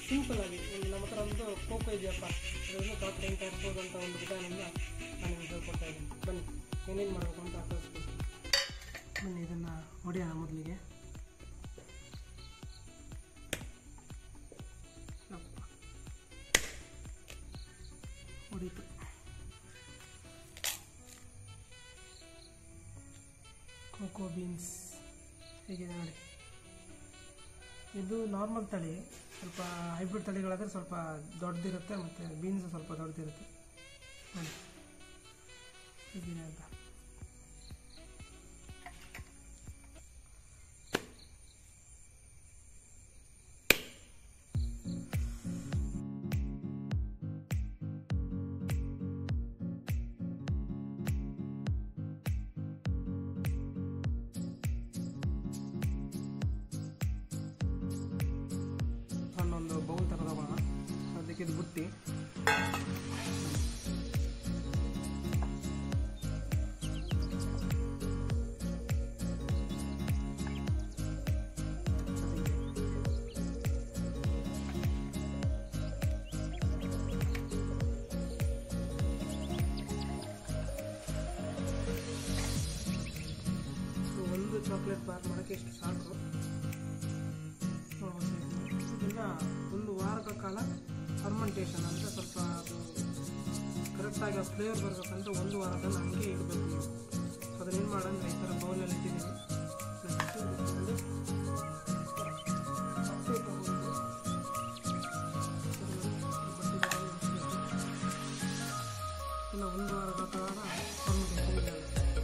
Simple ಆಗಿ ಒಂದು ನಮ್ಮ ಹತ್ರ ಒಂದು ಕೋಕೋ ಇದೆಯಪ್ಪ ಅದನ್ನು ಟಾಪ್ ಟೈಮ್ ತರಿಸ್ಬೋದು ಅಂತ ಒಂದು ವಿಧಾನದಿಂದ ನಾನು ನಿಮ್ಗೆ ಹೇಳ್ಕೊಡ್ತಾ ಇದ್ದೀನಿ ಬನ್ನಿ ಏನೇನು ಮಾಡಬೇಕು ಅಂತ ತೋರಿಸ್ಕೊಡ್ತೀನಿ ಬನ್ನಿ ಇದನ್ನು ಹೊಡೆಯೋಣ ಮೊದಲಿಗೆ ಯಪ್ಪ. ಹೊಡೀತು ಕೋಕೋ ಬೀನ್ಸ್ ಹೇಗಿದೆ ನೋಡಿ ಇದು ನಾರ್ಮಲ್ ತಳಿ ಸ್ವಲ್ಪ ಹೈಬ್ರಿಡ್ ತಳಿಗಳಾದರೆ ಸ್ವಲ್ಪ ದೊಡ್ಡದಿರುತ್ತೆ ಮತ್ತು ಬೀನ್ಸ್ ಸ್ವಲ್ಪ ದೊಡ್ಡದಿರುತ್ತೆ ನೋಡಿ ಹೇಗಿದೆ ಅಂತ ಸಣ್ಣೊಂದು ಬೌಲ್ ತಗೊಂಡೋಗೋಣ ಅದಕ್ಕೆ ಇದು ಬುಟ್ಟಿ ಸೊ ಒಂದು ಚಾಕ್ಲೇಟ್ ಬಾರ್ ಮಾಡೋಕ್ಕೆ ಎಷ್ಟು ಸಾಕು ಇದನ್ನ ಒಂದು ವಾರದ ಕಾಲ ಫರ್ಮೆಂಟೇಷನ್ ಅಂದರೆ ಸ್ವಲ್ಪ ಅದು ಕರೆಕ್ಟಾಗಿ ಆ ಫ್ಲೇವರ್ ಬರಬೇಕಂತ ಒಂದು ವಾರದಲ್ಲಿ ಹಂಗೆ ಇಡಬೇಕು ನೀವು ಸೊ ಅದನ್ನೇನು ಮಾಡಂದ್ರೆ ಈ ಥರ ಬೌಲಲ್ಲಿ ಇಟ್ಟಿದ್ದೀನಿ ನೆಕ್ಸ್ಟ್ ಇದಕ್ಕೊಂದು ಬಟ್ಟೆ ತಗೊಂಡು ಇನ್ನು ಒಂದು ವಾರದ ಕಾಲ ಫರ್ಮೆಂಟೇಷನ್ ಇದೆ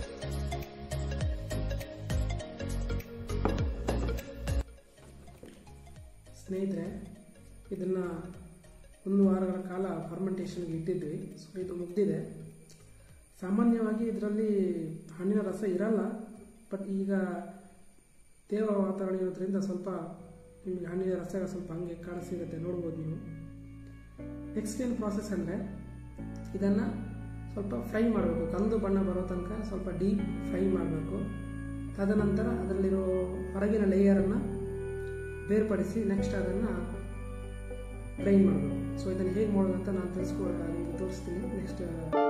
ಸ್ನೇಹಿತರೆ ಇದನ್ನು ಒಂದು ವಾರಗಳ ಕಾಲ ಫರ್ಮೆಂಟೇಷನ್ಗೆ ಇಟ್ಟಿದ್ವಿ ಸೊ ಇದು ಮುಗ್ದಿದೆ ಸಾಮಾನ್ಯವಾಗಿ ಇದರಲ್ಲಿ ಹಣ್ಣಿನ ರಸ ಇರಲ್ಲ ಬಟ್ ಈಗ ತೇವ ವಾತಾವರಣ ಇರೋದ್ರಿಂದ ಸ್ವಲ್ಪ ನಿಮಗೆ ಹಣ್ಣಿನ ರಸ ಸ್ವಲ್ಪ ಹಂಗೆ ಕಾಣಿಸಿರುತ್ತೆ ನೋಡ್ಬೋದು ನೀವು ನೆಕ್ಸ್ಟ್ ಏನು ಪ್ರಾಸೆಸ್ ಅಂದರೆ ಇದನ್ನು ಸ್ವಲ್ಪ ಫ್ರೈ ಮಾಡಬೇಕು ಕಂದು ಬಣ್ಣ ಬರೋ ತನಕ ಸ್ವಲ್ಪ ಡೀಪ್ ಫ್ರೈ ಮಾಡಬೇಕು ತದನಂತರ ಅದರಲ್ಲಿರೋ ಹೊರಗಿನ ಲೇಯರನ್ನು ಬೇರ್ಪಡಿಸಿ ನೆಕ್ಸ್ಟ್ ಅದನ್ನು ಗ್ರೈಂಡ್ ಮಾಡಬೇಕು ಸೊ ಇದನ್ನು ಹೇಗೆ ಮಾಡೋದು ಅಂತ ನಾನು ತಿಳಿಸ್ಕೊ ನಿಮಗೆ ತೋರಿಸ್ತೀನಿ ನೆಕ್ಸ್ಟ್